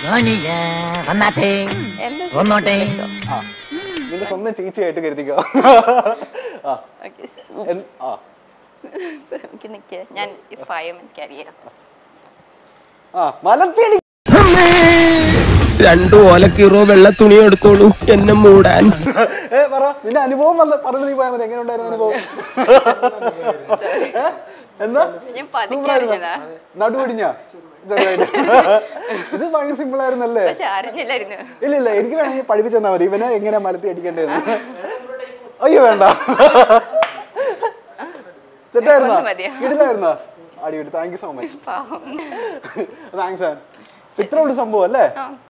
സോനിയ വന്നാട്ടെ എന്താ വന്നോട്ടെ ആ നിന്റെ സ്വന്തം ചേച്ചിയായിട്ട് കരുതിക്കോ ആ ഓക്കെ എന്ത്- ആ എനിക്ക് നിൽക്കുക ഞാൻ ഫൈവ് മിനിറ്റ്സ് ക്യാരി ചെയ്യാം ആ മലത്തിയടി രണ്ടു ഓലക്കീറോ വെള്ള തുണി എടുത്തോളൂ എന്നെ മൂടാൻ ഏ പറ നിന്റെ അനുഭവം വന്ന് പറഞ്ഞു നീ പോയാൽ മതി എങ്ങനെ ഉണ്ടായിരുന്നു അനുഭവം ഏ? എന്താ ഞാൻ പതുക്കെ അറിഞ്ഞതാ നടുവടിഞ്ഞ ഇത് ഭയങ്കര സിമ്പിൾ ആയിരുന്നല്ലേ പക്ഷെ അറിഞ്ഞില്ലായിരുന്നു ഇല്ല ഇല്ല എനിക്ക് വേണമെങ്കിൽ പഠിപ്പിച്ചു തന്നാ മതി ഇവനെ എങ്ങനെ മലത്തി അടിക്കേണ്ടതെന്ന് അയ്യോ വേണ്ട സെറ്റായിരുന്നോ ഒന്ന് മതിയോ? കിടിലായിരുന്നോ അടിപൊളി താങ്ക് യു സോ മച്ച് പാവം താങ്ക്സ് ഇത്ര ഉള്ള സംഭവം അല്ലേ ആ